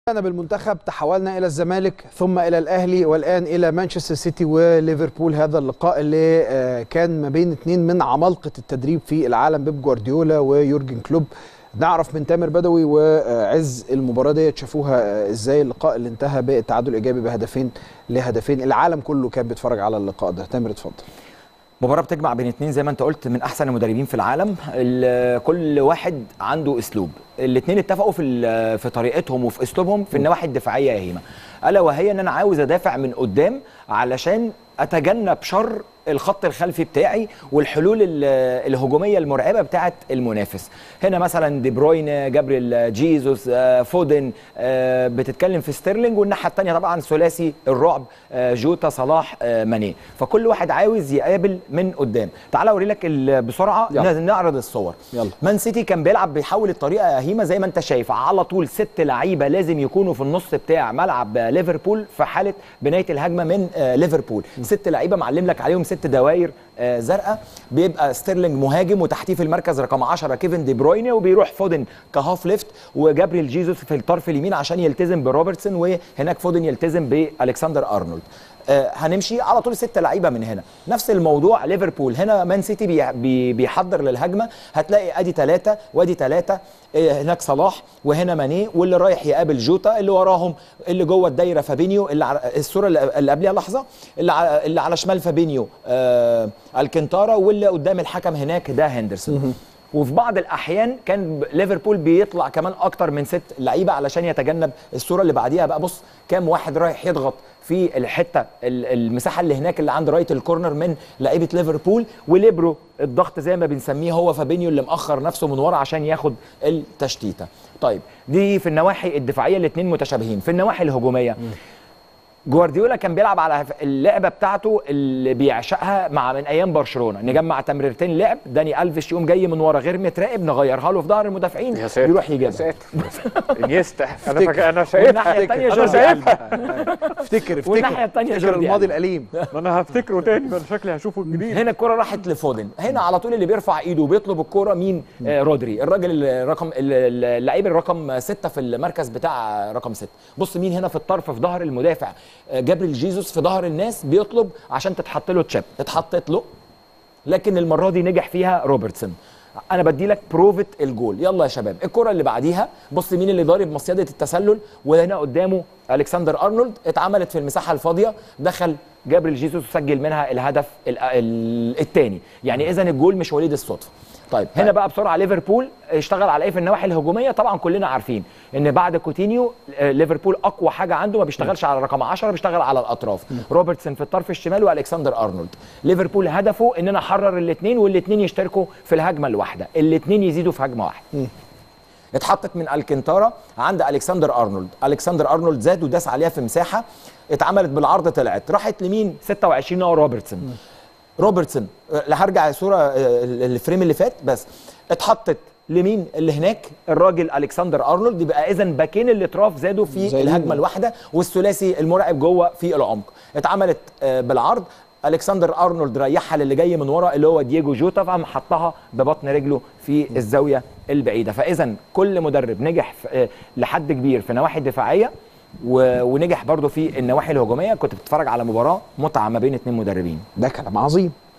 أنا بالمنتخب تحولنا إلى الزمالك ثم إلى الأهلي والآن إلى مانشستر سيتي وليفربول هذا اللقاء اللي آه، كان ما بين اثنين من عمالقة التدريب في العالم بيب جوارديولا ويورجن كلوب نعرف من تامر بدوي وعز المباراة ديت شافوها آه، ازاي اللقاء اللي انتهى بالتعادل ايجابي بهدفين لهدفين العالم كله كان بيتفرج على اللقاء ده تامر اتفضل مباراة بتجمع بين اتنين زي ما انت قلت من احسن المدربين في العالم ال- كل واحد عنده اسلوب الاتنين اتفقوا في ال- في طريقتهم وفي اسلوبهم في النواحي الدفاعيه يا هيما الا وهي ان انا عاوز ادافع من قدام علشان اتجنب شر الخط الخلفي بتاعي والحلول ال- الهجوميه المرعبه بتاعه المنافس هنا مثلا دي بروين جابريل جيزوس آه، فودن آه، بتتكلم في ستيرلينج والناحيه الثانيه طبعا ثلاثي الرعب آه، جوتا صلاح آه، ماني فكل واحد عاوز يقابل من قدام تعال اوري لك ال- بسرعه يلا. ن- نعرض الصور يلا. مان سيتي كان بيلعب بيحول الطريقه يا هيما زي ما انت شايف على طول ست لعيبه لازم يكونوا في النص بتاع ملعب آه، ليفربول في حاله بنايه الهجمه من آه، ليفربول ست لعيبه معلم لك عليهم ست دواير آه، زرقاء بيبقى ستيرلينج مهاجم وتحتيه في المركز رقم 10 كيفن دي برويني وبيروح فودن كهاف ليفت وجابريل جيزوس في الطرف اليمين عشان يلتزم بروبرتسون وهناك فودن يلتزم بالكسندر ارنولد آه، هنمشي على طول ست لعيبه من هنا نفس الموضوع ليفربول هنا مان سيتي بي بي بيحضر للهجمه هتلاقي ادي ثلاثه وادي ثلاثه هناك صلاح وهنا ماني واللي رايح يقابل جوتا اللي وراهم اللي جوه الدايره فابينيو اللي على الصوره اللي اللي قبلها لحظه اللي على, اللي على شمال فابينيو آه الكنتارا واللي قدام الحكم هناك ده هندرسون وفي بعض الاحيان كان ب- ليفربول بيطلع كمان اكتر من ست لعيبه علشان يتجنب الصوره اللي بعديها بقى بص كام واحد رايح يضغط في الحته ال- المساحه اللي هناك اللي عند رايت الكورنر من لعيبه ليفربول وليبرو الضغط زي ما بنسميه هو فابينيو اللي مأخر نفسه من ورا عشان ياخد التشتيته طيب دي في النواحي الدفاعيه الاثنين متشابهين في النواحي الهجوميه جوارديولا كان بيلعب على اللعبه بتاعته اللي بيعشقها مع من ايام برشلونه نجمع تمريرتين لعب داني الفيش يقوم جاي من ورا غير متراقب نغيرها له في ظهر المدافعين يا ساتر يروح يا يجيبها ساتر انيستا انا افتكر. فاكر انا والناحيه شايفها الثانيه انا جوردي شايفها افتكر افتكر والناحية التانية افتكر جوردي الماضي ألبا. الأليم ما انا هفتكره تاني ما انا شكلي هشوفه الجديد هنا الكره راحت لفودن هنا على طول اللي بيرفع ايده وبيطلب الكره مين آه رودري الراجل الرقم اللعيب الرقم ستة في المركز بتاع رقم ستة بص مين هنا في الطرف في ظهر المدافع آه جابريل جيزوس في ظهر الناس بيطلب عشان تتحط له تشاب اتحطت له لكن المره دي نجح فيها روبرتسون انا بدي لك بروفت الجول يلا يا شباب الكره اللي بعديها بص مين اللي ضارب مصيده التسلل وهنا قدامه الكسندر ارنولد اتعملت في المساحه الفاضيه دخل جابريل جيسوس وسجل منها الهدف الثاني يعني اذا الجول مش وليد الصدفه طيب هنا بقى بسرعه ليفربول اشتغل على ايه في النواحي الهجوميه طبعا كلنا عارفين ان بعد كوتينيو آه، ليفربول اقوى حاجه عنده ما بيشتغلش على رقم 10 بيشتغل على الاطراف روبرتسون في الطرف الشمال والكسندر ارنولد ليفربول هدفه ان انا احرر الاثنين والاثنين يشتركوا في الهجمه الواحده الاثنين يزيدوا في هجمه واحده اتحطت من الكنتارا عند الكسندر ارنولد الكسندر ارنولد زاد وداس عليها في مساحه اتعملت بالعرض طلعت راحت لمين 26 هو روبرتسون روبرتسون أه، لا هرجع الصوره أه، الفريم اللي فات بس اتحطت لمين اللي هناك الراجل الكسندر ارنولد يبقى اذا باكين الاطراف زادوا في زي الهجمه مين؟ الواحده والثلاثي المرعب جوه في العمق اتعملت آه، بالعرض الكسندر ارنولد ريحها للي جاي من ورا اللي هو دييجو جوتا فقام حطها ببطن رجله في الزاويه البعيده فاذا كل مدرب نجح في آه، لحد كبير في نواحي الدفاعيه و- ونجح برضه في النواحي الهجوميه كنت بتتفرج على مباراه متعه ما بين اثنين مدربين ده كلام عظيم